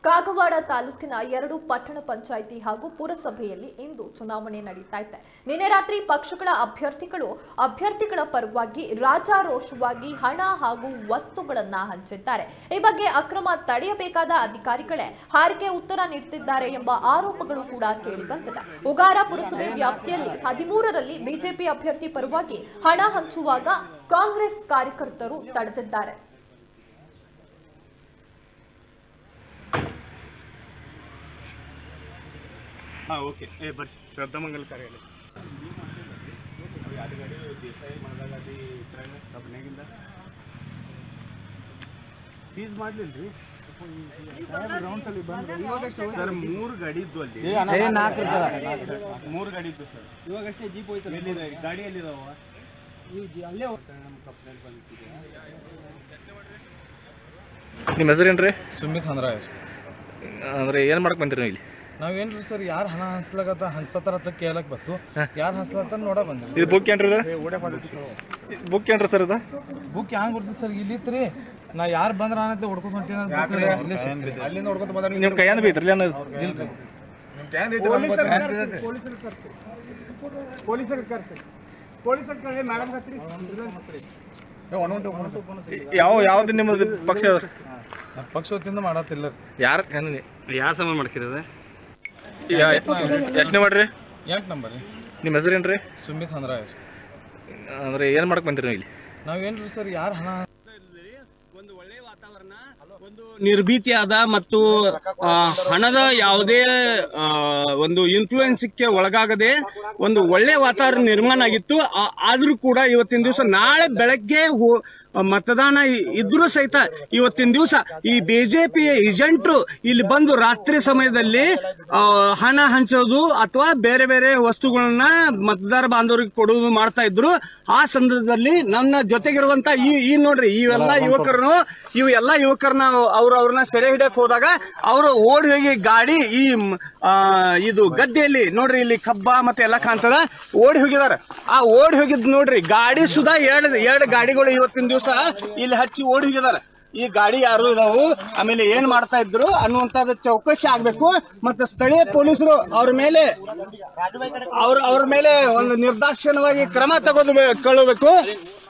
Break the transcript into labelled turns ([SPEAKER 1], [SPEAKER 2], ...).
[SPEAKER 1] ಕಾಗವಾಡ ತಾಲೂಕಿನ ಎರಡು ಪಟ್ಟಣ ಪಂಚಾಯಿತಿ ಹಾಗೂ ಪುರಸಭೆಯಲ್ಲಿ ಇಂದು ಚುನಾವಣೆ ನಡೀತಾ ಇದೆ ನಿನ್ನೆ ರಾತ್ರಿ ಪಕ್ಷಗಳ ಅಭ್ಯರ್ಥಿಗಳು ಅಭ್ಯರ್ಥಿಗಳ ಪರವಾಗಿ ರಾಜಾರೋಷವಾಗಿ ಹಣ ಹಾಗೂ ವಸ್ತುಗಳನ್ನ ಹಂಚಿದ್ದಾರೆ ಈ ಬಗ್ಗೆ ಅಕ್ರಮ ತಡೆಯಬೇಕಾದ ಅಧಿಕಾರಿಗಳೇ ಹಾರಿಕೆ ಉತ್ತರ ನೀಡುತ್ತಿದ್ದಾರೆ ಎಂಬ ಆರೋಪಗಳು ಕೂಡ ಕೇಳಿಬಂದಿದೆ ಉಗಾರ ಪುರಸಭೆ ವ್ಯಾಪ್ತಿಯಲ್ಲಿ ಹದಿಮೂರರಲ್ಲಿ ಬಿಜೆಪಿ ಅಭ್ಯರ್ಥಿ ಪರವಾಗಿ ಹಣ ಹಂಚುವಾಗ ಕಾಂಗ್ರೆಸ್ ಕಾರ್ಯಕರ್ತರು ತಡೆದಿದ್ದಾರೆ
[SPEAKER 2] ಹಾಂ ಓಕೆ ಏ ಬರ್ರಿ ಶ್ರದ್ಧಾಮಂಗಲ ಕಾರ್ಯಾಲಯ ಯಾರು ಗಾಡಿ ದೇಸಾಯಿ ಮಾಡಲಾಗದಿ ಕಬ್ಬನಾಗಿಂದ ಫೀಸ್ ಮಾಡ್ಲಿಲ್ಲ ರೀ ಸರ್ ಮೂರು ಗಾಡಿ ಇದ್ದು ಅಲ್ಲಿ ಮೂರು ಗಾಡಿ ಇದ್ದು ಸರ್
[SPEAKER 3] ಇವಾಗಷ್ಟೇ ಜೀಪ್ ಹೋಯ್ತು
[SPEAKER 2] ಎಲ್ಲಿದೆ ಗಾಡಿ ಎಲ್ಲಿದಾವ
[SPEAKER 3] ಅಲ್ಲೇ
[SPEAKER 2] ನಮ್ಮ ಕಪ್ಪನಲ್ಲಿ ಬಂದಿದೆ
[SPEAKER 4] ನಿಮ್ಮ ಹೆಸರೇನ್ರಿ
[SPEAKER 5] ಸುಮಿತ್ ಹಂದ್ರಾಯ
[SPEAKER 4] ಅಂದ್ರೆ ಏನು ಮಾಡಕ್ ಬಂದಿರಿ ನೀವು ಇಲ್ಲಿ
[SPEAKER 5] ನಾವೇನ್ರಿ ಸರ್ ಯಾರು ಹಣ ಹಂಚ್ಲಾಗತ್ತ ಹಂಚತ್ತಾರ ಅಂತ ಕೇಳಕ್ ಬತ್ತು ಯಾರು ಹಂಚ್ಲತ್ತ ನೋಡ ಬಂದ್ರಿ
[SPEAKER 4] ಇದು ಬುಕ್ ಏನ್ರಿ ಇದು ಬುಕ್ ಏನ್ರಿ ಸರ್ ಇದು
[SPEAKER 5] ಬುಕ್ ಹ್ಯಾಂಗ್ ಬರ್ತದೆ ಸರ್ ಇಲ್ಲಿತ್ರಿ ನಾ ಯಾರು ಬಂದ್ರ ಅನ್ನತ್ತೆ ಹೊಡ್ಕೊತ ಹೊಂಟೀನಿ
[SPEAKER 4] ನಿಮ್ಮ ಕೈಯಿಂದ ಬೈತ್ರಲ್ಲ ಅನ್ನೋದು
[SPEAKER 3] ಪೊಲೀಸರು ಕರ್ಸಿ ಪೊಲೀಸರು ಕರ್ಸಿ ಮೇಡಮ್ ಹತ್ರಿ
[SPEAKER 4] ಯಾವ ಯಾವ್ದು ನಿಮ್ಮದು ಪಕ್ಷ
[SPEAKER 5] ಪಕ್ಷ ಹೊತ್ತಿಂದ ಮಾಡತ್ತಿಲ್ಲ
[SPEAKER 4] ಯಾರು
[SPEAKER 2] ಯಾರು ಸಮಾನ ಮಾಡ್ಕಿರೋದ
[SPEAKER 4] ಎಷ್ಟನೇ ಮಾಡ್ರಿ
[SPEAKER 5] ಎಂಟು ನಂಬರ್ ರೀ
[SPEAKER 4] ನಿಮ್ಮ ಹೆಸರೇನ್ರಿ
[SPEAKER 5] ಸುಮಿತ್ ಹಂದ್ರಾಯ
[SPEAKER 4] ಅಂದ್ರೆ ಏನು ಮಾಡಕ್ ಬಂದಿರಿ ನೀವು ಇಲ್ಲಿ
[SPEAKER 5] ನಾವೇನ್ರಿ ಸರ್ ಯಾರು ಹಣ
[SPEAKER 6] ಒಂದು ಒಳ್ಳೆಯ ವಾತಾವರಣ ಒಂದು ನಿರ್ಭೀತಿಯಾದ ಮತ್ತು ಆ, ಹಣದ ಯಾವುದೇ ಆ, ಒಂದು ಇನ್ಫ್ಲೂಯೆನ್ಸ್ಗೆ ಒಳಗಾಗದೆ ಒಂದು ಒಳ್ಳೆಯ ವಾತಾವರಣ ನಿರ್ಮಾಣ ಆಗಿತ್ತು ಆ- ಆದ್ರೂ ಕೂಡ ಇವತ್ತಿನ ದಿವಸ ನಾಳೆ ಬೆಳಗ್ಗೆ ಹೋ- ಮತದಾನ ಇ- ಇದ್ರೂ ಸಹಿತ ಇವತ್ತಿನ ದಿವಸ ಈ ಬಿಜೆಪಿಯ ಏಜೆಂಟ್ರು ಇಲ್ಲಿ ಬಂದು ರಾತ್ರಿ ಸಮಯದಲ್ಲಿ ಆ, ಹಣ ಹಂಚೋದು ಅಥವಾ ಬೇರೆ ಬೇರೆ ವಸ್ತುಗಳನ್ನ ಮತದಾರ ಬಾಂಧವರಿಗೆ ಕೊಡುವುದು ಮಾಡ್ತಾ ಇದ್ರು ಆ ಸಂದರ್ಭದಲ್ಲಿ ನನ್ನ ಜೊತೆಗಿರುವಂತ ಈ ಈ ನೋಡ್ರಿ ಇವೆಲ್ಲ ಯುವಕರನ್ನು ಇವು ಎಲ್ಲ ಯುವಕರನ್ನ ಅವ್ರು ಅವ್ರನ್ನ ಸೆರೆ ಹಿಡಿಯಕ್ ಹೋದಾಗ ಅವರು ಓಡಿ ಹೋಗಿ ಗಾಡಿ ಈ ಮ್, ಆ, ಇದು ಗದ್ದೆಯಲ್ಲಿ ನೋಡ್ರಿ ಇಲ್ಲಿ ಕಬ್ಬ ಮತ್ತೆ ಎಲ್ಲ ಕಾಣ್ತದ ಓಡಿ ಹೋಗಿದಾರ ಆ ಓಡಿ ಹೋಗಿದ್ ನೋಡ್ರಿ ಗಾಡಿ ಸುಧಾ ಎರಡು ಎರಡು ಗಾಡಿಗಳು ಇವತ್ತಿನ ದಿವಸ ಇಲ್ಲಿ ಹಚ್ಚಿ ಓಡಿ ಹೋಗಿದಾರ ಈ ಗಾಡಿ ಯಾರು ಇದಾವು ಆಮೇಲೆ ಏನ್ ಮಾಡ್ತಾ ಇದ್ರು ಅನ್ನುವಂತದ್ದು ಚೌಕಶಿ ಆಗ್ಬೇಕು ಮತ್ತೆ ಸ್ಥಳೀಯ ಪೊಲೀಸರು ಅವ್ರ ಮೇಲೆ ಅವ್ರ ಅವ್ರ ಮೇಲೆ ಒಂದು ನಿರ್ದಾಕ್ಷಿಣ್ಯವಾಗಿ ಕ್ರಮ ತಗೋದು ಕೊಳ್ಳಬೇಕು